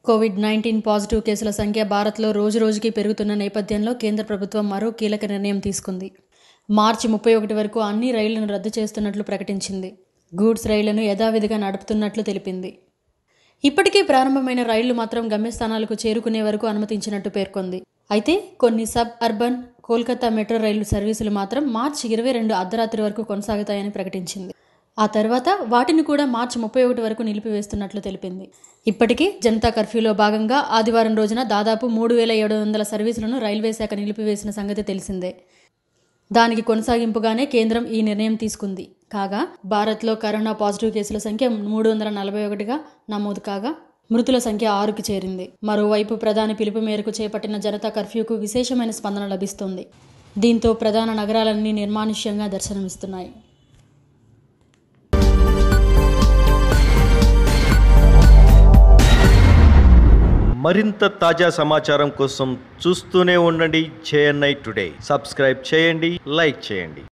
Covid nineteen positive కేసుల సంఖ్య భారత్లో రోజురోజుకి పెరుగుతున్న నేపథ్యంలో కేంద్ర ప్రభుత్వం మరో కీలక నిర్ణయం తీసుకుంది మార్చి ముప్పై ఒకటి వరకు అన్ని రైళ్లను రద్దు చేస్తున్నట్లు ప్రకటించింది గూడ్స్ రైళ్లను యథావిధిగా నడుపుతున్నట్లు తెలిపింది ఇప్పటికే ప్రారంభమైన రైళ్లు మాత్రం గమ్యస్థానాలకు చేరుకునే వరకు అనుమతించినట్టు పేర్కొంది అయితే కొన్ని సబ్ అర్బన్ కోల్కతా మెట్రో రైలు సర్వీసులు మాత్రం మార్చి ఇరవై రెండు అర్ధరాత్రి వరకు కొనసాగుతాయని ప్రకటించింది ఆ తర్వాత వాటిని కూడా మార్చి ముప్పై ఒకటి వరకు నిలిపివేస్తున్నట్లు తెలిపింది ఇప్పటికే జనతా కర్ఫ్యూలో భాగంగా ఆదివారం రోజున దాదాపు మూడు వేల ఏడు వందల సర్వీసులను రైల్వే శాఖ నిలిపివేసిన సంగతి తెలిసిందే దానికి కొనసాగింపుగానే కేంద్రం ఈ నిర్ణయం తీసుకుంది కాగా భారత్లో కరోనా పాజిటివ్ కేసుల సంఖ్య మూడు వందల నలభై ఒకటిగా నమోదు కాగా మృతుల సంఖ్య ఆరుకు చేరింది మరోవైపు ప్రధాని పిలుపు మేరకు చేపట్టిన జనతా కర్ఫ్యూకు విశేషమైన స్పందన లభిస్తోంది దీంతో ప్రధాన నగరాలన్నీ నిర్మానుష్యంగా దర్శనమిస్తున్నాయి మరింత తాజా సమాచారం కోసం చూస్తూనే ఉండండి జేఎన్ఐ టుడే సబ్స్క్రైబ్ చేయండి లైక్ చేయండి